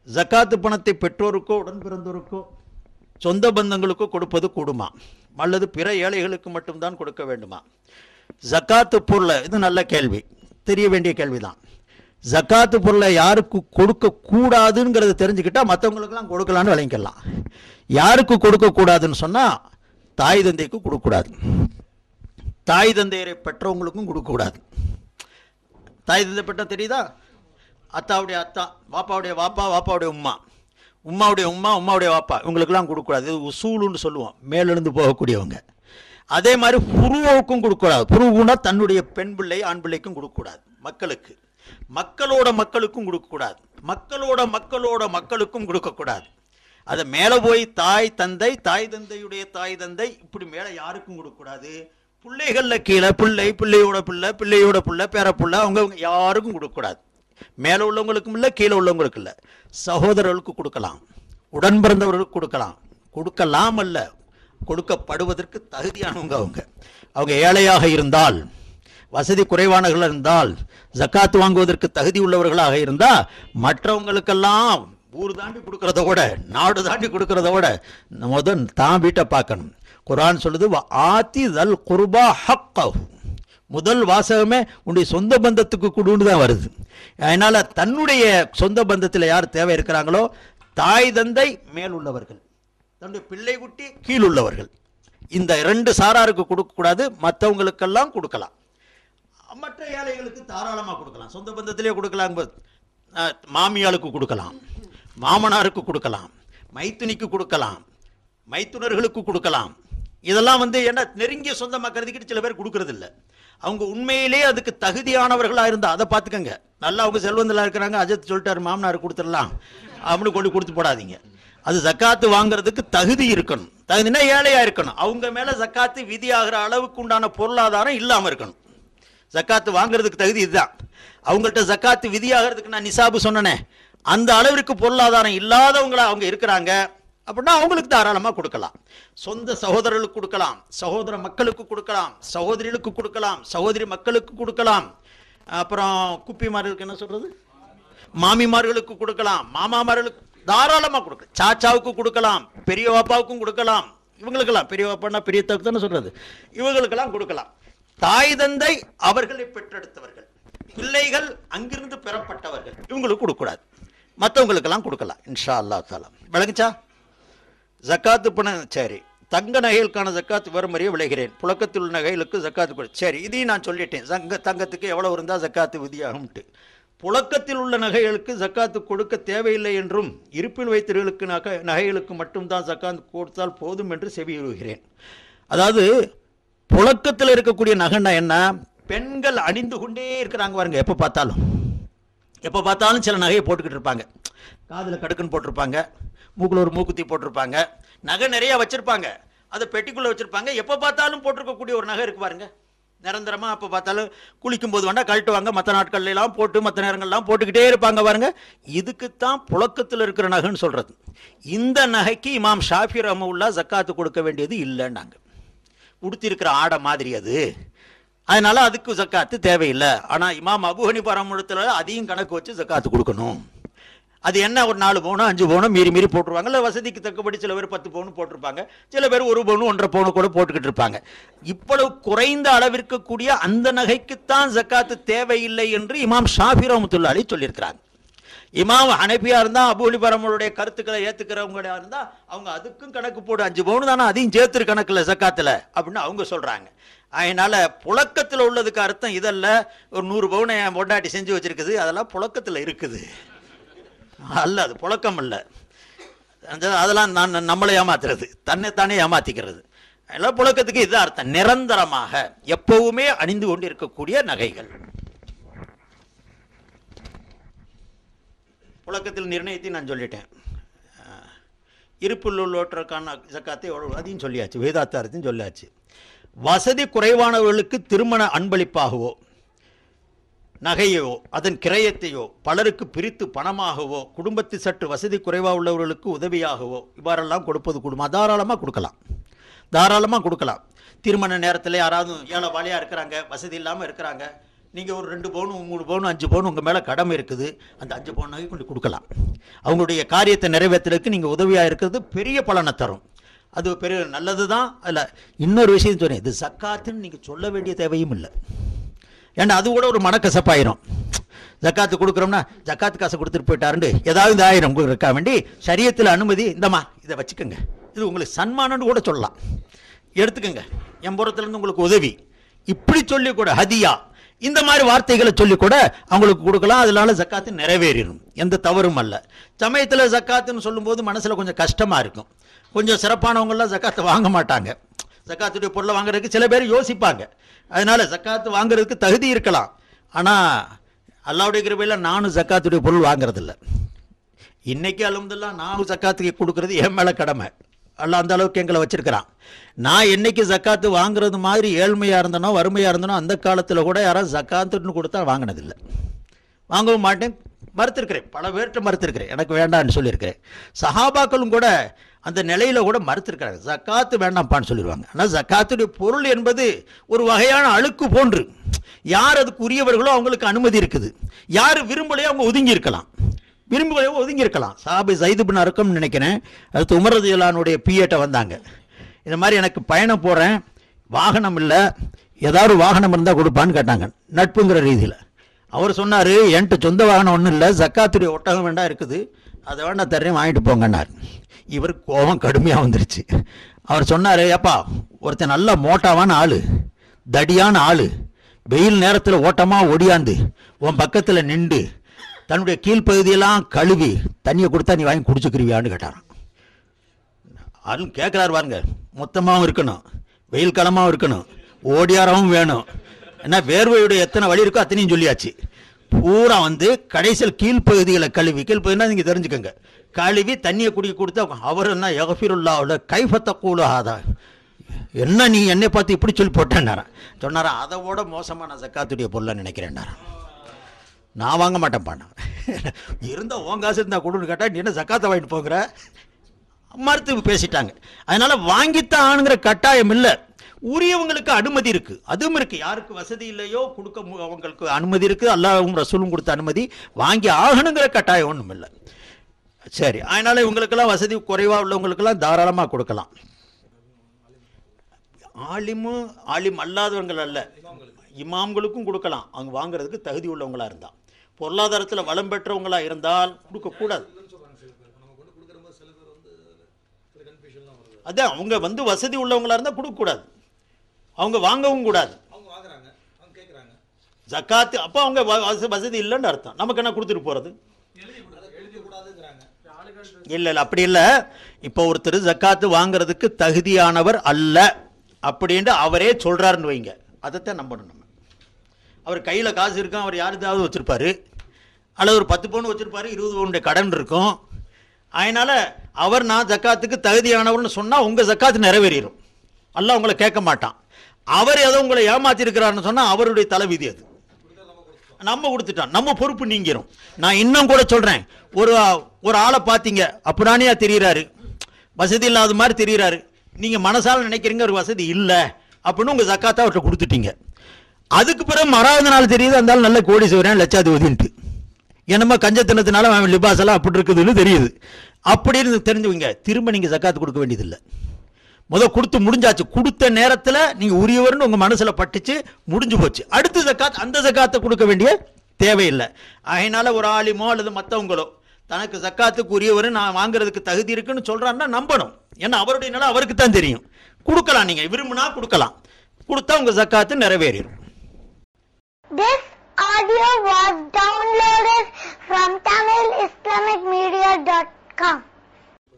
ஜக்காத்து பணத்தை பெற்றோருக்கோ உடன் பிறந்தோருக்கோ சொந்த பந்தங்களுக்கோ கொடுப்பது கூடுமா அல்லது பிற ஏழைகளுக்கு மட்டும்தான் கொடுக்க வேண்டுமா ஜக்காத்து பொருளை இது நல்ல கேள்வி தெரிய வேண்டிய கேள்விதான் ஜக்காத்து பொருளை யாருக்கு கொடுக்க கூடாதுங்கிறத தெரிஞ்சுக்கிட்டா மற்றவங்களுக்கெல்லாம் கொடுக்கலான்னு விளங்கிக்கலாம் யாருக்கு கொடுக்க கூடாதுன்னு சொன்னால் தாய் தந்தைக்கு கொடுக்கக்கூடாது தாய் தந்தையரை பெற்றவங்களுக்கும் கொடுக்கக்கூடாது தாய் தந்தை பெற்ற தெரியுதா அத்தாவுடைய அத்தா வாப்பாவுடைய வாப்பா வாப்பாவுடைய உம்மா உம்மாவுடைய உம்மா உம்மாவுடைய வாப்பா இவங்களுக்கெல்லாம் கொடுக்கக்கூடாது இது உசூலுன்னு சொல்லுவோம் மேலெழுந்து போகக்கூடியவங்க அதே மாதிரி புருவுக்கும் கொடுக்கக்கூடாது புருவுனா தன்னுடைய பெண் பிள்ளை ஆண் பிள்ளைக்கும் கொடுக்கக்கூடாது மக்களுக்கு மக்களோட மக்களுக்கும் கொடுக்கக்கூடாது மக்களோட மக்களோட மக்களுக்கும் கொடுக்கக்கூடாது அதை மேலே போய் தாய் தந்தை தாய் தந்தையுடைய தாய் தந்தை இப்படி மேலே யாருக்கும் கொடுக்கக்கூடாது பிள்ளைகளில் கீழே பிள்ளை பிள்ளையோட பிள்ளை பிள்ளையோட பிள்ளை பேர பிள்ளை அவங்க அவங்க யாருக்கும் கொடுக்கக்கூடாது மேலே உள்ளவங்களுக்கும் இல்லை கீழே உள்ளவங்களுக்கு இல்லை சகோதரர்களுக்கு கொடுக்கலாம் உடன் பிறந்தவர்களுக்கு கொடுக்கலாம் கொடுக்கலாம் அல்ல கொடுக்கப்படுவதற்கு தகுதியானவங்க அவங்க அவங்க ஏழையாக இருந்தால் வசதி குறைவானவர்கள் இருந்தால் ஜக்காத்து வாங்குவதற்கு தகுதி உள்ளவர்களாக இருந்தால் மற்றவங்களுக்கெல்லாம் ஊர் தாண்டி கொடுக்கறத விட நாடு தாண்டி கொடுக்கறத விட முதல் தான் வீட்டை பார்க்கணும் குரான் சொல்லுது "வ ஆத்தி தல் குர்பா ஹக்கஹு முதல் வாசகமே உன்னுடைய சொந்த பந்தத்துக்கு கொடுன்னு தான் வருது அதனால தன்னுடைய சொந்த பந்தத்தில் யார் தேவை இருக்கிறாங்களோ தாய் தந்தை மேல் உள்ளவர்கள் தன்னுடைய பிள்ளை குட்டி கீழ் உள்ளவர்கள் இந்த இரண்டு சாராருக்கு கொடுக்கக்கூடாது மற்றவங்களுக்கெல்லாம் கொடுக்கலாம் மற்ற ஏழைகளுக்கு தாராளமாக கொடுக்கலாம் சொந்த பந்தத்திலே கொடுக்கலாம் போது, அஹ், மாமியாளுக்கு கொடுக்கலாம் மாமனாருக்கு கொடுக்கலாம் மைத்துனிக்கு கொடுக்கலாம் மைத்துனர்களுக்கு கொடுக்கலாம் இதெல்லாம் வந்து என்ன நெருங்கிய சொந்தமாக கருதிக்கிட்டு சில பேர் கொடுக்கறது இல்ல அவங்க உண்மையிலே அதுக்கு தகுதியானவர்களாக இருந்தால் அதை பார்த்துக்கங்க நல்லா அவங்க செல்வந்தலா இருக்கிறாங்க அஜத் சொல்லிட்டாரு மாமனார் கொடுத்துடலாம் அப்படின்னு கொண்டு கொடுத்து போடாதீங்க அது ஜக்காத்து வாங்குறதுக்கு தகுதி இருக்கணும் தகுதினா ஏழையா இருக்கணும் அவங்க மேல ஜக்காத்து விதியாகிற அளவுக்கு உண்டான பொருளாதாரம் இல்லாம இருக்கணும் ஜக்காத்து வாங்குறதுக்கு தகுதி இதுதான் அவங்கள்ட்ட ஜக்காத்து விதியாகிறதுக்கு நான் நிசாபு சொன்னனே அந்த அளவிற்கு பொருளாதாரம் இல்லாதவங்களா அவங்க இருக்கிறாங்க அப்படின்னா அவங்களுக்கு தாராளமாக கொடுக்கலாம் சொந்த சகோதரர்களுக்கு கொடுக்கலாம் சகோதர மக்களுக்கு கொடுக்கலாம் சகோதரிகளுக்கு கொடுக்கலாம் சகோதரி மக்களுக்கு கொடுக்கலாம் அப்புறம் குப்பிமார்களுக்கு என்ன சொல்றது மாமிமார்களுக்கு கொடுக்கலாம் மாமாமார்களுக்கு தாராளமாக கொடுக்கலாம் சாச்சாவுக்கு கொடுக்கலாம் பெரிய பாப்பாவுக்கும் கொடுக்கலாம் இவங்களுக்கெல்லாம் பெரிய பாப்பான்னா பெரிய தகுதி தானே சொல்றது இவங்களுக்கெல்லாம் கொடுக்கலாம் தாய் தந்தை அவர்களை பெற்றெடுத்தவர்கள் பிள்ளைகள் அங்கிருந்து பெறப்பட்டவர்கள் இவங்களுக்கு கொடுக்கக்கூடாது மற்றவங்களுக்கெல்லாம் கொடுக்கலாம் இன்ஷா அல்லாஹ் தாலா விளங்குச்சா ஜக்காத்து பணம் சரி தங்க நகைகளுக்கான ஜக்காத்து வரும் அறிய விளைகிறேன் புழக்கத்தில் உள்ள நகைகளுக்கு ஜக்காத்து கொடு சரி இதையும் நான் சொல்லிட்டேன் தங்க தங்கத்துக்கு எவ்வளவு இருந்தால் ஜக்காத்து விதியாகும்ட்டு புழக்கத்தில் உள்ள நகைகளுக்கு ஜக்காத்து கொடுக்க தேவையில்லை என்றும் இருப்பில் வைத்தவர்களுக்கு நகை நகைகளுக்கு மட்டும்தான் ஜக்காத்து கொடுத்தால் போதும் என்று செவியுறுகிறேன் அதாவது புழக்கத்தில் இருக்கக்கூடிய நகைன்னா என்ன பெண்கள் அணிந்து கொண்டே இருக்கிறாங்க பாருங்க எப்போ பார்த்தாலும் எப்போ பார்த்தாலும் சில நகையை போட்டுக்கிட்டு இருப்பாங்க காதில் கடுக்குன்னு போட்டிருப்பாங்க மூக்கில் ஒரு மூக்குத்தி போட்டிருப்பாங்க நகை நிறைய வச்சிருப்பாங்க அதை பெட்டிக்குள்ளே வச்சிருப்பாங்க எப்போ பார்த்தாலும் போட்டிருக்கக்கூடிய ஒரு நகை இருக்கு பாருங்க நிரந்தரமாக அப்போ பார்த்தாலும் குளிக்கும் போது வேணா கழட்டுவாங்க மற்ற நாட்கள்ல எல்லாம் போட்டு மற்ற நேரங்கள்லாம் போட்டுக்கிட்டே இருப்பாங்க பாருங்க இதுக்குத்தான் புழக்கத்தில் இருக்கிற நகைன்னு சொல்றது இந்த நகைக்கு இமாம் ஷாஃபி ரஹமுல்லா ஜக்காத்து கொடுக்க வேண்டியது இல்லைன்னாங்க உடுத்திருக்கிற ஆடை மாதிரி அது அதனால அதுக்கு ஜக்காத்து தேவையில்லை ஆனால் இமாம் அபு ஹனிஃபா ரஹ்மத்துல்லாஹி அதையும் கணக்கு வச்சு ஜக்காத்து கொடுக்கணும் அது என்ன ஒரு நாலு பவுனோ அஞ்சு பவுனோ மீறி மீறி போட்டுருவாங்க இல்லை வசதிக்கு தக்கபடி சில பேர் பத்து பவுன் போட்டிருப்பாங்க சில பேர் ஒரு பவுன் ஒன்றரை பவுன் கூட போட்டுக்கிட்டு இருப்பாங்க இவ்வளவு குறைந்த அளவிற்கக்கூடிய அந்த நகைக்குத்தான் ஜக்காத்து தேவையில்லை என்று இமாம் ஷாஃபி ரஹ்மத்துல்லாஹி சொல்லியிருக்கிறாங்க இமாம் ஹனபியா இருந்தா அபு ஹனிஃபரமளுடைய கருத்துக்களை ஏத்துக்கிறவங்களா இருந்தா அவங்க அதுக்கும் கணக்கு போடு அஞ்சு பவுன் தானே அதையும் சேர்த்து கணக்குல ஜக்காத்துல அப்படின்னு அவங்க சொல்றாங்க அதனால புழக்கத்தில் உள்ளதுக்கு அர்த்தம் இதல்ல ஒரு நூறு பவுனை என் பொண்டாட்டி செஞ்சு வச்சிருக்குது அதெல்லாம் புழக்கத்தில் இருக்குது அல்ல அது புழக்கம் அல்ல அந்த- அதெல்லாம் நான் நம்மளை ஏமாத்துறது தன்னைத்தானே ஏமாத்திக்கிறது அதெல்லாம் புழக்கத்துக்கு இது அர்த்தம் நிரந்தரமாக எப்பவுமே அணிந்து கொண்டு இருக்கக்கூடிய நகைகள் புழக்கத்தில் நிர்ணயத்தை நான் சொல்லிட்டேன் அஹ், இருப்பில் உள்ளவற்றுக்கான ஜக்காத்தை எவ்வளவு அதையும் சொல்லியாச்சு வேதாத்தாரத்தையும் சொல்லியாச்சு வசதி குறைவானவர்களுக்கு திருமண அன்பளிப்பாகவோ நகையோ அதன் கிரயத்தையோ பலருக்கு பிரித்து பணமாகவோ குடும்பத்தில் சற்று வசதி குறைவாக உள்ளவர்களுக்கு உதவியாகவோ இவ்வாறெல்லாம் கொடுப்பது குடும்பம் தாராளமாக கொடுக்கலாம் தாராளமாக கொடுக்கலாம் திருமண நேரத்தில் யாராவது ஏழை வாலியாக இருக்கிறாங்க வசதி இல்லாமல் இருக்கிறாங்க நீங்கள் ஒரு ரெண்டு பவுன் மூணு பவுன் அஞ்சு பவுன் உங்கள் மேலே கடமை இருக்குது அந்த அஞ்சு பவுன் நகை கொண்டு கொடுக்கலாம் அவங்களுடைய காரியத்தை நிறைவேற்றுறதுக்கு நீங்கள் உதவியாக இருக்கிறது பெரிய பலனை தரும் அது பெரிய நல்லது தான் அதில் இன்னொரு விஷயம் சொன்னேன் இது சக்காத்துன்னு நீங்கள் சொல்ல வேண்டிய தேவையும் இல்லை ஏன்னா அது கூட ஒரு மனக்கசப்பாயிரும் ஜக்காத்து கொடுக்குறோம்னா ஜக்காத்து காசை கொடுத்துட்டு போயிட்டாருண்டு ஏதாவது இந்த ஆயிரம் இருக்கா வேண்டி சரியத்தில் அனுமதி இந்தம்மா இதை வச்சுக்கோங்க இது உங்களுக்கு சன்மானம்னு கூட சொல்லலாம் எடுத்துக்கோங்க என் புறத்துலேருந்து உங்களுக்கு உதவி இப்படி சொல்லி கூட ஹதியா இந்த மாதிரி வார்த்தைகளை சொல்லி கூட அவங்களுக்கு கொடுக்கலாம் அதனால ஜக்காத்து நிறைவேறிடும் எந்த தவறும் அல்ல சமயத்தில் ஜக்காத்துன்னு சொல்லும்போது மனசில் கொஞ்சம் கஷ்டமாக இருக்கும் கொஞ்சம் சிறப்பானவங்களாம் ஜக்காத்தை வாங்க மாட்டாங்க ஜக்காத்துடைய பொருளை வாங்குறதுக்கு சில பேர் யோசிப்பாங்க அதனால ஜக்காத்து வாங்குறதுக்கு தகுதி இருக்கலாம் ஆனால் அல்லாவுடைய கிருபையில் நானும் ஜக்காத்துடைய பொருள் வாங்குறதில்ல இன்னைக்கு அலமதுல்லா நானும் ஜக்காத்துக்கு கொடுக்கறது என் மேலே கடமை அல்ல அந்த அளவுக்கு எங்களை வச்சிருக்கிறான் நான் என்னைக்கு ஜக்காத்து வாங்குறது மாதிரி ஏழ்மையாக இருந்தனோ வறுமையாக இருந்தனோ அந்த காலத்தில் கூட யாராவது ஜக்காத்துன்னு கொடுத்தா வாங்கினதில்லை வாங்கவும் மாட்டேன் மறுத்திருக்கிறேன் பல பேர்கிட்ட மறுத்திருக்கிறேன் எனக்கு வேண்டாம்னு சொல்லியிருக்கிறேன் சஹாபாக்களும் கூட அந்த நிலையில கூட மறுத்திருக்கிறாங்க ஜக்காத்து வேண்டாம்ப்பான்னு சொல்லிடுவாங்க ஆனால் ஜக்காத்துடைய பொருள் என்பது ஒரு வகையான அழுக்கு போன்று யார் அதுக்கு உரியவர்களோ அவங்களுக்கு அனுமதி இருக்குது யார் விரும்பலையோ அவங்க ஒதுங்கி இருக்கலாம் விரும்பலையோ ஒதுங்கி இருக்கலாம் சாபி ஜைதுபின் அறுக்கம்னு நினைக்கிறேன் அடுத்து உமரதியலானுடைய பிஏட்ட வந்தாங்க இந்த மாதிரி எனக்கு பயணம் போகிறேன் வாகனம் இல்லை ஏதாவது வாகனம் இருந்தால் கொடுப்பான்னு கேட்டாங்க நட்புங்கிற ரீதியில் அவர் சொன்னார் என்கிட்ட சொந்த வாகனம் ஒன்றும் இல்லை ஜக்காத்துடைய ஒட்டகம் வேண்டாம் இருக்குது அதை வேண்டாம் தர்றேன் வாங்கிட்டு போங்கன்னார் இவர் கோபம் கடுமையாக வந்துருச்சு அவர் சொன்னார் ஏப்பா ஒருத்தன் நல்ல மோட்டாவான ஆள் தடியான ஆள் வெயில் நேரத்தில் ஓட்டமாக ஒடியாந்து உன் பக்கத்தில் நின்று தன்னுடைய கீழ்ப்பகுதியெல்லாம் கழுவி தண்ணியை கொடுத்தா நீ வாங்கி குடிச்சுக்கிருவியான்னு கேட்டாராம் அதுவும் கேட்குறாரு பாருங்க மொத்தமாகவும் இருக்கணும் வெயில் காலமாகவும் இருக்கணும் ஓடியாரமும் வேணும் ஏன்னா வேர்வையுடைய எத்தனை வழி இருக்கோ அத்தனையும் சொல்லியாச்சு பூரா வந்து கடைசியில் கீழ்ப்பகுதிகளை கழுவி கீழ்ப்பகுதினா நீங்கள் தெரிஞ்சுக்கோங்க கழுவி தண்ணியை குடிக்க கொடுத்தா அவர் என்ன எகஃபிருல்லாவில் கைஃபத்த கூடு ஆதா என்ன நீ என்னை பார்த்து இப்படி சொல்லி போட்டேன்னாரன் சொன்னாரா அதை விட மோசமாக நான் ஜக்காத்துடைய பொருளை நினைக்கிறேன்னாரன் நான் வாங்க மாட்டேன்ப்பா இருந்தா உன் காசு இருந்தால் கொடுன்னு கேட்டால் நீ என்ன ஜக்காத்தை வாங்கிட்டு போகிற மறுத்து பேசிட்டாங்க அதனால வாங்கித்தான் ஆணுங்கிற கட்டாயம் இல்லை உரியவங்களுக்கு அனுமதி இருக்கு அதுவும் இருக்கு யாருக்கு வசதி இல்லையோ கொடுக்க மு- அவங்களுக்கு அனுமதி இருக்கு அல்லாஹ்வும் ரசூலும் கொடுத்த அனுமதி வாங்கி ஆகணுங்கிற கட்டாயம் ஒன்றும் இல்லை சரி அதனால இவங்களுக்கெல்லாம் வசதி குறைவாக உள்ளவங்களுக்கெல்லாம் தாராளமாக கொடுக்கலாம் ஆலிமு ஆலிம் அல்லாதவங்கள் அல்ல இமாம்களுக்கும் கொடுக்கலாம் அவங்க வாங்குறதுக்கு தகுதி உள்ளவங்களா இருந்தா பொருளாதாரத்தில் வளம் பெற்றவங்களா இருந்தால் கொடுக்கக்கூடாது அதான் அவங்க வந்து வசதி உள்ளவங்களா இருந்தால் கொடுக்கக்கூடாது அவங்க வாங்கவும் கூடாது அவங்க வாங்குறாங்க அவங்க கேட்குறாங்க ஜக்காத்து அப்போ அவங்க வ- வச- வசதி இல்லைன்னு அர்த்தம் நமக்கு என்ன கொடுத்துட்டு போகிறது எழுதி கூடாதுங்கிறாங்க இல்லை இல்லை அப்படி இல்லை இப்போ ஒருத்தர் ஜக்காத்து வாங்குறதுக்கு தகுதியானவர் அல்ல அப்படின்ட்டு அவரே சொல்கிறாருன்னு வைங்க அதைத்தான் நம்பணும் நம்ம அவர் கையில் காசு இருக்கும் அவர் யாருதாவது வச்சுருப்பாரு அல்லது ஒரு பத்து பவுன் வச்சுருப்பாரு இருபது பவுனுடைய கடன் இருக்கும் அதனால் அவர் நான் ஜக்காத்துக்கு தகுதியானவர்னு சொன்னால் உங்கள் ஜக்காத்து நிறைவேறிடும் அல்லாஹ் உங்களை கேட்க மாட்டான் அவர் ஏதோ உங்களை ஏமாத்திருக்கிறாருன்னு சொன்னால் அவருடைய தலைவிதி அது நம்ம கொடுத்துட்டோம் நம்ம பொறுப்பு நீங்கிரும் நான் இன்னும் கூட சொல்றேன் ஒரு ஒரு ஆளை பார்த்தீங்க அப்படின்னானியா தெரியுறாரு வசதி இல்லாத மாதிரி தெரியுறாரு நீங்க மனசால நினைக்கிறீங்க ஒரு வசதி இல்லை அப்படின்னு உங்க ஜக்காத்தா அவர்கிட்ட கொடுத்துட்டீங்க அதுக்கு பிறகு மறாவது நாள் தெரியுது அந்த ஆள் நல்ல கோடி செய்கிறேன் லட்சாதிபதின்ட்டு என்னமோ கஞ்சத்தனத்தினால அவன் லிபாஸ் எல்லாம் அப்படி இருக்குதுன்னு தெரியுது அப்படின்னு தெரிஞ்சுவீங்க திரும்ப நீங்க ஜக்காத்து கொடுக்க வேண்டியதில்லை முத கொடுத்து முடிஞ்சாச்சு கொடுத்த நேரத்தில் நீங்க உரியவர்னு உங்க மனசுல பட்டுச்சு முடிஞ்சு போச்சு அடுத்த ஜக்காத் அந்த ஜக்காத்தை கொடுக்க வேண்டிய தேவையில்லை அதனால ஒரு ஆலிமோ அல்லது மற்றவங்களோ தனக்கு ஜக்காத்துக்கு உரியவர் நான் வாங்குறதுக்கு தகுதி இருக்குன்னு சொல்றான்னா நம்பணும் ஏன்னா அவருடைய நிலை அவருக்கு தான் தெரியும் கொடுக்கலாம் நீங்க விரும்பினா கொடுக்கலாம் கொடுத்தா உங்க ஜக்காத்து நிறைவேறிடும் This audio was downloaded